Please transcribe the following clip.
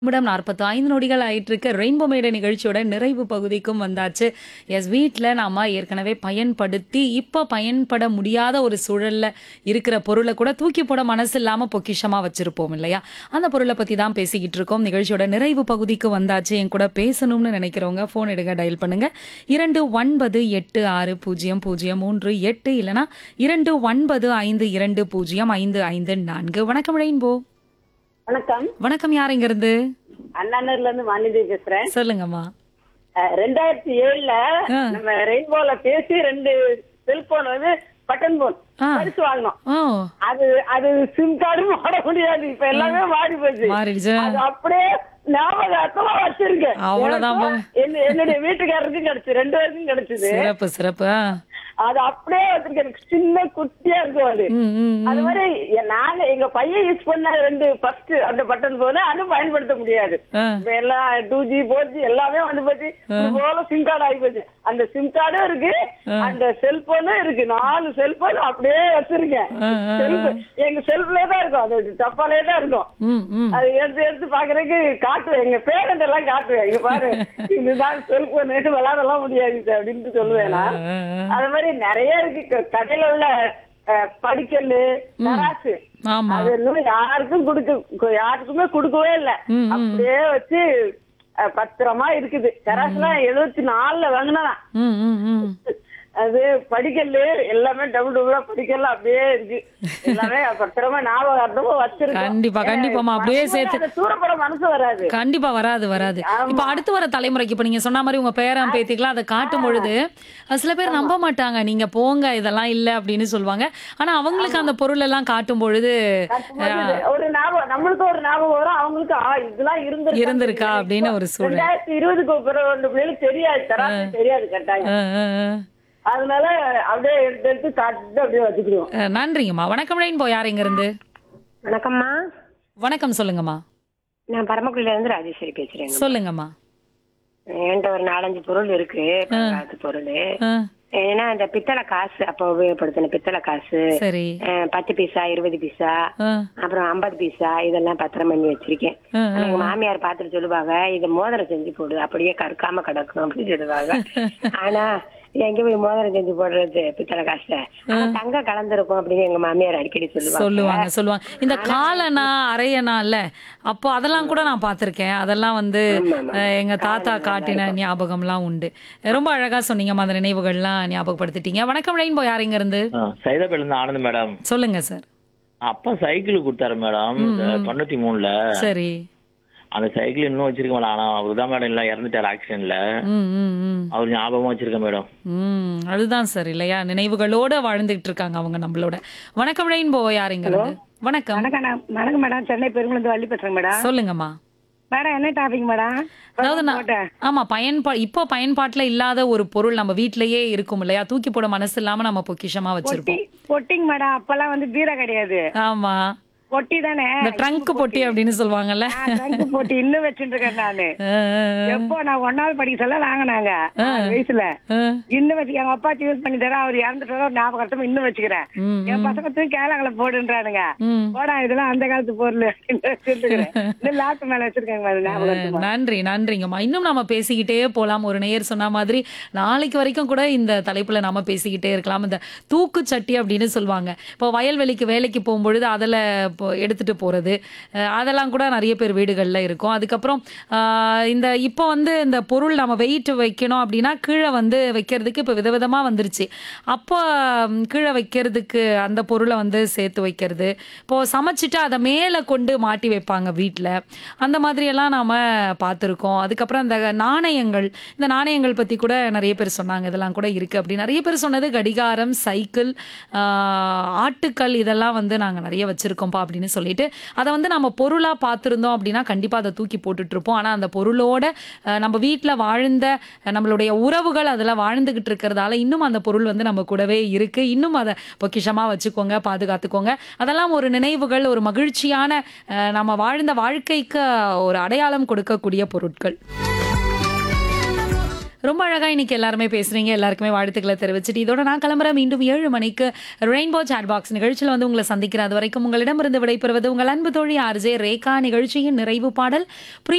நிமிடம் நாற்பத்தி ஐந்து நொடிகள் ஆயிட்டு இருக்க ரெயின்போ மேடை நிகழ்ச்சியோட நிறைவு பகுதிக்கும் வந்தாச்சு எஸ் வீட்டில் நாம ஏற்கனவே பயன்படுத்தி இப்போ பயன்பட முடியாத ஒரு சூழல்ல இருக்கிற பொருளை கூட தூக்கி போட மனசு இல்லாம பொக்கிஷமா வச்சிருப்போம் இல்லையா அந்த பொருளை பத்தி தான் பேசிக்கிட்டு இருக்கோம் நிகழ்ச்சியோட நிறைவு பகுதிக்கு வந்தாச்சு என் கூட பேசணும்னு நினைக்கிறவங்க ஃபோன் எடுங்க டயல் பண்ணுங்க இரண்டு ஒன்பது எட்டு ஆறு பூஜ்ஜியம் பூஜ்ஜியம் மூன்று எட்டு இல்லைனா இரண்டு ஒன்பது ஐந்து இரண்டு பூஜ்ஜியம் ஐந்து ஐந்து நான்கு வணக்கம் ரெயின்போ வணக்கம் வணக்கம் யார் இங்க இருந்து அண்ணாநர்ல இருந்து வாணிதி பேசுறேன் சொல்லுங்கம்மா அஹ், ரெண்டாயிரத்தி ஏழுல ஆ. நம்ம ரெயின்போல பேசி ரெண்டு செல்போன் வந்து பட்டன் போன் ஆ. பரிசு வாங்கினோம் ஓ அது அது சிம் கார்டும் மாற முடியாது இப்ப எல்லாமே மாறி போச்சு மாறிடுச்சு அது அப்படியே ஞாபகத்தமா வச்சிருக்கேன் அவ்வளவுதான் எனக்கும் என்ன- என்னுடைய வீட்டுக்காரருக்கும் கிடைச்சு ரெண்டு பேருக்கும் கிடைச்சது சிறப்பு சிறப்பு ஆ. அது அப்படியே வச்சிருக்கேன் எனக்கு சின்ன குட்டியா இருக்கும் அது ம், ம், ம். அது மாதிரி எ- நாங்க எங்க பையன் யூஸ் பண்ண ரெண்டு ஃபர்ஸ்ட் அந்த பட்டன் போன அதுவும் பயன்படுத்த முடியாது ஆ. இப்ப எல்லாம் டூ ஜி ஃபோர் ஜி எல்லாமே வந்து போச்சு இது போல சிம் கார்டு ஆகி போச்சு அந்த சிம் கார்டும் இருக்கு அந்த செல்போனும் இருக்கு நாலு செல்போன் அப்படியே வச்சிருக்கேன் ஆ, ஆ, செல்பு எங்க செல்ஃப்லயே தான் இருக்கும் அது டப்பாலே தான் இருக்கும் ம், ம். அது எடுத்து எடுத்து பாக்குறதுக்கு காட்டுவேன் எங்க பேரண்ட் எல்லாம் காட்டுவேன் இங்க பாரு இதுதான் செல்போன் விளையாடலாம் முடியாது இது அப்படின்ட்டு சொல்லுவேன் நான் ஆ, ஆ. அது மாதிரி நிறைய இருக்கு க- கடையில உள்ள அஹ், படிக்கல்லு தராசு ஆமா அது இன்னும் யாருக்கும் கொடுக்க கு- யாருக்குமே கொடுக்கவே இல்ல ம், ம். அப்படியே வச்சு அஹ், பத்திரமா இருக்குது தராசுலாம் எழுபத்தி நாலுல வாங்கினா ம், ம், ம். அது படிக்கல்லு எல்லாமே டபுள் டபுளா படிக்கல்ல அப்படியே இருக்கு எல்லாமே பத்திரமா ஞாபகார்த்தமா வச்சிருக்கோம் கண்டிப்பா, கண்டிப்பாம்மா. அப்படியே சேர்த்து- அதை தூரப்பட மனசு வராது கண்டிப்பா வராது வராது இப்ப அடுத்து வர தலைமுறைக்கு இப்ப நீங்க சொன்ன மாதிரி உங்க பேரன் பேத்திக்கலாம் அதை காட்டும் பொழுது அஹ், சில பேர் நம்ப மாட்டாங்க நீங்க போங்க இதெல்லாம் இல்ல அப்படின்னு சொல்லுவாங்க ஆனா அவங்களுக்கு அந்த பொருள் எல்லாம் காட்டும் பொழுது கட்டும்போது ஒரு ஞாபகம் நம்மளுக்கு ஒரு ஞாபகம் வரும் அவங்களுக்கு ஆ, இதெல்லாம் இருந்திருக்கா இருந்திருக்கா அப்படின்னு ஒரு சூழல். ரெண்டாயிரத்தி இருபதுக்கு பிறகு ரெண்டு பிள்ளைகளுக்கு தெரியாது தராசு தெரியாது கட்டாயம் அஹ், அஹ், அஹ். அதனால அப்படியே எடுத்து எடுத்து காட்டு அப்படியே வச்சுக்கிடுவோம் அஹ், நன்றிங்கம்மா வணக்கம் ரெயின்போ யார் இங்க இருந்து வணக்கம்மா வணக்கம் சொல்லுங்கம்மா நான் பரமக்குடியில இருந்து ராஜேஸ்வரி பேசுறேங்க சொல்லுங்கம்மா என்கிட்ட ஒரு நாலஞ்சு பொருள் இருக்கு பங்காத்து பொருள் அஹ், ஏன்னா இந்த பித்தளை காசு அப்ப உபயோகப்படுத்தின பித்தளை காசு சரி அஹ், பத்து பைசா இருபது பைசா அஹ், அப்புறம் ஐம்பது பைசா இதெல்லாம் பத்திரம் பண்ணி வச்சிருக்கேன் அஹ், ஆனா எங்க மாமியார் பார்த்துட்டு சொல்லுவாங்க இதை மோதிரம் செஞ்சு போடு அப்படியே கற்காம கிடக்கும் அப்படின்னு சொல்லுவாங்க ஆனா எங்க போய் மோதிரம் செஞ்சு போடுறது பித்தளை காசு ஆனா தங்கம் கலந்துருக்கும் அப்படின்னு எங்க மாமியார் அடிக்கடி சொல்லுவாங்க சொல்லுவாங்க சொல்லுவாங்க இந்த காலனா அரையனா இல்ல அப்போ அதெல்லாம் கூட நான் பார்த்திருக்கேன் அதெல்லாம் வந்து அஹ், எங்க தாத்தா காட்டின ஞாபகம்லாம் உண்டு ரொம்ப அழகா சொன்னீங்கம்மா அந்த நினைவுகள்லாம் ஞாபகப்படுத்திட்டீங்க வணக்கம் ரெயின்போ யார் இங்க இருந்து சைதாப்பேட்ல இருந்து ஆனந்த் மேடம் சொல்லுங்க சார் அப்பா சைக்கிள் கொடுத்தாரு மேடம் தொண்ணூத்தி மூணுல சரி அந்த சைக்கிள் இன்னும் வச்சிருக்க மேடம் ஆனா அவர் தான் மேடம் இல்ல இறந்துட்டாரு ஆக்சிடென்ட்ல ம் ம் ம் அவர் ஞாபகமா வச்சிருக்கேன் மேடம் ம் அதுதான் சார் இல்லையா நினைவுகளோட வாழ்ந்துகிட்டு இருக்காங்க அவங்க நம்மளோட வணக்கம் ரெயின்போ யார் இங்க இருந்து வணக்கம் வணக்கம் நான் வணக்கம் மேடம் சென்னை பெருங்குளந்து வள்ளி பேசுறேன் மேடம் சொல்லுங்கம்மா மேடம் என்ன டாபிக் மேடம் அதாவது நான் போட்டேன். ஆமா பயன்பா இப்போ பயன்பாட்டுல இல்லாத ஒரு பொருள் நம்ம வீட்லயே இருக்கும் இல்லையா தூக்கி போட மனசு இல்லாம நம்ம பொக்கிஷமா பொட்டி வச்சிருப்போம் பொட்டிங் மேடம் அப்பெல்லாம் வந்து பீரா கிடையாது ஆமா பொட்டி தானே இந்த ட்ரங்க் பொட்டி அப்படின்னு சொல்லுவாங்கல்ல ட்ரங்க் பொட்டி இன்னும் வச்சுட்டு இருக்கேன் நானு அஹ், எப்போ நான் ஒன்னாவது படிக்க சொல்ல வாங்கினாங்க ஆறு வயசுல அஹ், இன்னும் வச்சு எங்க அப்பா யூஸ் பண்ணி தர அவர் இறந்துட்டு ஞாபகத்தம் இன்னும் வச்சுக்கிறேன் ம், என் பசங்க தூக்கி கேளாங்களை போடுன்றானுங்க ம். போடா இதெல்லாம் அந்த காலத்து பொருள் அப்படின்னு வச்சிருக்கிறேன் இன்னும் லாக்கு மேல வச்சிருக்கேங்க மேடம் ஞாபகத்துக்கு நன்றி நன்றிங்கம்மா இன்னும் நம்ம பேசிக்கிட்டே போலாம் ஒரு நேயர் சொன்ன மாதிரி நாளைக்கு வரைக்கும் கூட இந்த தலைப்புல நாம பேசிக்கிட்டே இருக்கலாம் இந்த தூக்குச்சட்டி அப்படின்னு சொல்லுவாங்க இப்போ வயல்வெளிக்கு வேலைக்கு போகும்பொழுது அதில் எடுத்துட்டு போறது அஹ் அதெல்லாம் கூட நிறைய பேர் வீடுகளில் இருக்கும் அதுக்கப்புறம் ஆஹ் இந்த இப்போ வந்து இந்த பொருள் நம்ம வெயிட் வைக்கணும் அப்படின்னா கீழே வந்து வைக்கிறதுக்கு இப்போ விதவிதமாக வந்துருச்சு அப்போ ம், கீழே வைக்கிறதுக்கு அந்த பொருளை வந்து சேர்த்து வைக்கிறது இப்போ சமைச்சிட்டு அதை மேலே கொண்டு மாட்டி வைப்பாங்க வீட்டில் அந்த மாதிரியெல்லாம் நாம் பார்த்துருக்கோம் அதுக்கப்புறம் இந்த நாணயங்கள் இந்த நாணயங்கள் பற்றி கூட நிறைய பேர் சொன்னாங்க இதெல்லாம் கூட இருக்குது அப்படி நிறைய பேர் சொன்னது கடிகாரம் சைக்கிள் ஆஹ், ஆட்டுக்கல் இதெல்லாம் வந்து நாங்கள் நிறைய வச்சுருக்கோம்ப்பா அப்படின்னு சொல்லிட்டு அதை வந்து நம்ம பொருளாக பார்த்துருந்தோம் அப்படின்னா கண்டிப்பாக அதை தூக்கி போட்டுட்டு இருப்போம் ஆனால் அந்த பொருளோட அஹ், நம்ம வீட்டில் வாழ்ந்த அஹ், நம்மளுடைய உறவுகள் அதில் வாழ்ந்துகிட்டு இருக்கிறதால இன்னும் அந்த பொருள் வந்து நம்ம கூடவே இருக்கு இன்னும் அதை பொக்கிஷமாக வச்சுக்கோங்க பாதுகாத்துக்கோங்க அதெல்லாம் ஒரு நினைவுகள் ஒரு மகிழ்ச்சியான அஹ், நம்ம வாழ்ந்த வாழ்க்கைக்கு ஒரு அடையாளம் கொடுக்கக்கூடிய பொருட்கள் ரொம்ப அழகா இன்னைக்கு எல்லாருமே பேசுறீங்க எல்லாருக்குமே வாழ்த்துக்களை தெரிவிச்சுட்டு இதோட நான் கிளம்புறேன் மீண்டும் ஏழு மணிக்கு ரெயின்போ சாட் பாக்ஸ் நிகழ்ச்சியில் வந்து உங்களை சந்திக்கிறேன் அது வரைக்கும் உங்களிடமிருந்து விடைபெறுவது உங்கள் அன்பு தோழி ஆர்ஜே ரேகா நிகழ்ச்சியின் நிறைவு பாடல்